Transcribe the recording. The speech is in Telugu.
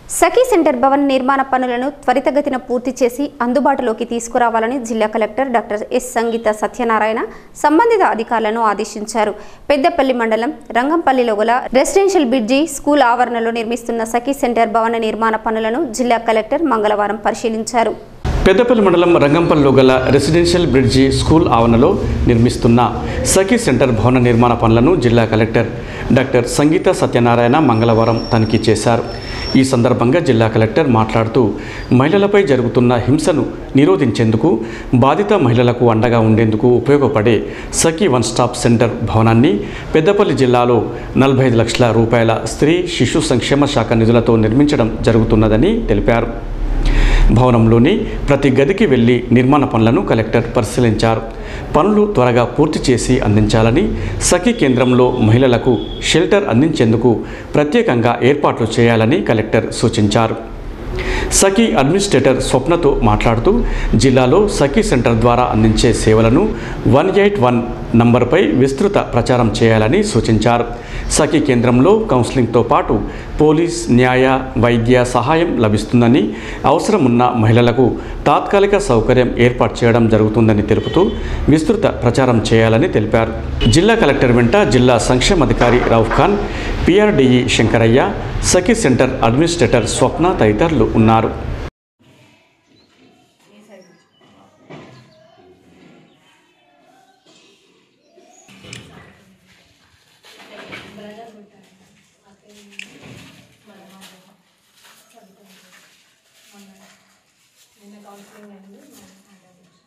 సఖీ సెంటర్ భవన నిర్మాణ పనులను త్వరితగతిన పూర్తి చేసి అందుబాటులోకి తీసుకురావాలని జిల్లా collector doctor S Sangeetha Satyanarayana సంబంధిత అధికారులను ఆదేశించారు పెద్దపల్లి మండలం రంగంపల్లిలో గల రెసిడెన్షియల్ బ్రిడ్జి స్కూల్ ఆవరణలో నిర్మిస్తున్న సఖీ సెంటర్ భవన నిర్మాణ పనులను జిల్లా కలెక్టర్ మంగళవారం పరిశీలించారు పెద్దపల్లి మండలం రంగంపల్లిలో గల రెసిడెన్షియల్ బ్రిడ్జి స్కూల్ ఆవరణలో నిర్మిస్తున్న సఖీ సెంటర్ భవన నిర్మాణ పనులను జిల్లా కలెక్టర్ డాక్టర్ సంగీత సత్యనారాయణ మంగళవారం తనిఖీ చేశారు ఈ సందర్భంగా జిల్లా కలెక్టర్ మాట్లాడుతూ మహిళలపై జరుగుతున్న హింసను నిరోధించేందుకు బాధిత మహిళలకు అండగా ఉండేందుకు ఉపయోగపడే సఖీ వన్ స్టాప్ సెంటర్ భవనాన్ని పెద్దపల్లి జిల్లాలో నలభై ఐదు లక్షల రూపాయల స్త్రీ శిశు సంక్షేమ శాఖ నిధులతో నిర్మించడం జరుగుతున్నదని తెలిపారు భవనంలోని ప్రతి గదికి వెళ్లి నిర్మాణ పనులను కలెక్టర్ పరిశీలించారు పనులు త్వరగా పూర్తి చేసి అందించాలని సఖీ కేంద్రంలో మహిళలకు షెల్టర్ అందించేందుకు ప్రత్యేకంగా ఏర్పాట్లు చేయాలని కలెక్టర్ సూచించారు సఖీ అడ్మినిస్ట్రేటర్ స్వప్నతో మాట్లాడుతూ జిల్లాలో సఖీ సెంటర్ ద్వారా అందించే సేవలను వన్ ఎయిట్ వన్ నంబర్పై విస్తృత ప్రచారం చేయాలని సూచించారు సఖీ కేంద్రంలో కౌన్సిలింగ్తో పాటు పోలీస్ న్యాయ వైద్య సహాయం లభిస్తుందని అవసరం ఉన్న మహిళలకు తాత్కాలిక సౌకర్యం ఏర్పాటు చేయడం జరుగుతుందని తెలుపుతూ విస్తృత ప్రచారం చేయాలని తెలిపారు జిల్లా కలెక్టర్ వెంట జిల్లా సంక్షేమాధికారి Rauf Khan PRDE Shankaraiah Sakhi center administrator Swapna తదితరులు ఉన్నారు